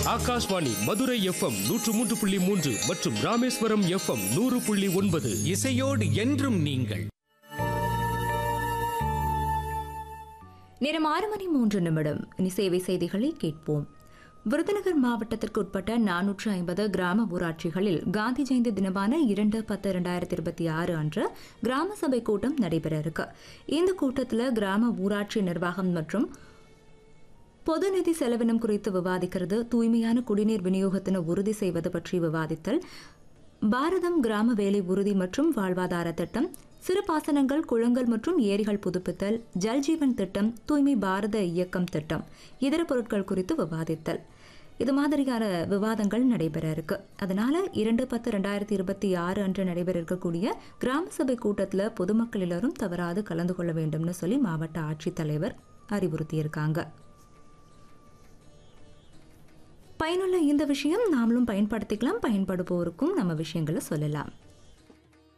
Akashvani Madurai FM நூற்று மூன்று புள்ளி மூன்று மற்றும் ராமேஸ்வரம் எஃப்எம் நூறு புள்ளி ஒன்பது இசையோடு என்றும் நீங்கள் நேரம் ஆறு மணி மூன்று நிமிடம் இனி சேவை செய்திகளை கேட்போம் விருதுநகர் மாவட்டத்திற்கு உட்பட்ட நானூற்று ஐம்பது கிராம ஊராட்சிகளில் காந்தி ஜெயந்தி தினமான இரண்டு பத்து இரண்டாயிரத்தி இருபத்தி ஆறு அன்று கிராம சபை கூட்டம் நடைபெற இருக்கு இந்த கூட்டத்தில் கிராம ஊராட்சி நிர்வாகம் மற்றும் பொது நிதி செலவினம் குறித்து விவாதிக்கிறது தூய்மையான குடிநீர் விநியோகத்தினை உறுதி செய்வது பற்றி விவாதித்தல் பாரதம் கிராம வேலை உறுதி மற்றும் வாழ்வாதார திட்டம் சிறு பாசனங்கள் குளங்கள் மற்றும் ஏரிகள் புதுப்பித்தல் ஜல்ஜீவன் திட்டம் தூய்மை பாரத இயக்கம் திட்டம் இதர பொருட்கள் குறித்து விவாதித்தல் இது மாதிரியான விவாதங்கள் நடைபெற இருக்கு அதனால இரண்டு பத்து ரெண்டாயிரத்தி இருபத்தி ஆறு அன்று நடைபெற இருக்கக்கூடிய கிராம சபை கூட்டத்தில் பொதுமக்கள் எல்லாரும் தவறாது கலந்து கொள்ள வேண்டும்னு சொல்லி மாவட்ட ஆட்சித்தலைவர் அறிவுறுத்தியிருக்காங்க பயனுள்ள இந்த விஷயம் நாமளும் பயன்படுத்திக்கலாம் பயன்படுபவருக்கும் நம்ம விஷயங்களை சொல்லலாம்